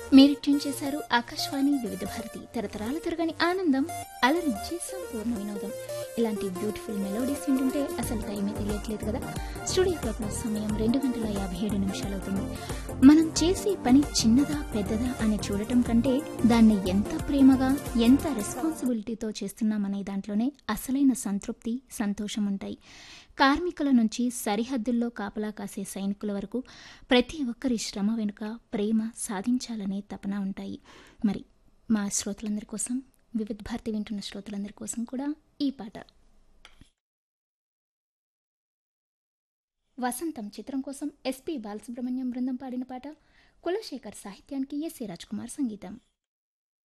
మీరు ట్యూన్ చేశారు ఆకాశవాణి వివిధ భారతి తరతరాల తిరగని ఆనందం అలరించి సంపూర్ణ వినోదం ఇలాంటి బ్యూటిఫుల్ మెలోడీస్ వింటుంటే అసలు టైమే తెలియట్లేదు కదా స్టూడియో క్లాక్లో సమయం రెండు గంటల యాభై ఏడు నిమిషాలు అవుతుంది మనం చేసే పని చిన్నదా పెద్దదా అని చూడటం కంటే దాన్ని ఎంత ప్రేమగా ఎంత రెస్పాన్సిబిలిటీతో చేస్తున్నామనే దాంట్లోనే అసలైన సంతృప్తి సంతోషం ఉంటాయి కార్మికుల నుంచి సరిహద్దుల్లో కాపలా కాసే సైనికుల వరకు ప్రతి ఒక్కరి శ్రమ వెనుక ప్రేమ సాధించాలనే తపన ఉంటాయి మరి మా శ్రోతలందరి కోసం వివిధ భారతి వింటున్న శ్రోతలందరి కోసం కూడా ఈ పాట వసంతం చిత్రం కోసం ఎస్పి బాలసుబ్రహ్మణ్యం బృందం పాడిన పాట కులశేఖర్ సాహిత్యానికి ఎస్ఏ కుమార్ సంగీతం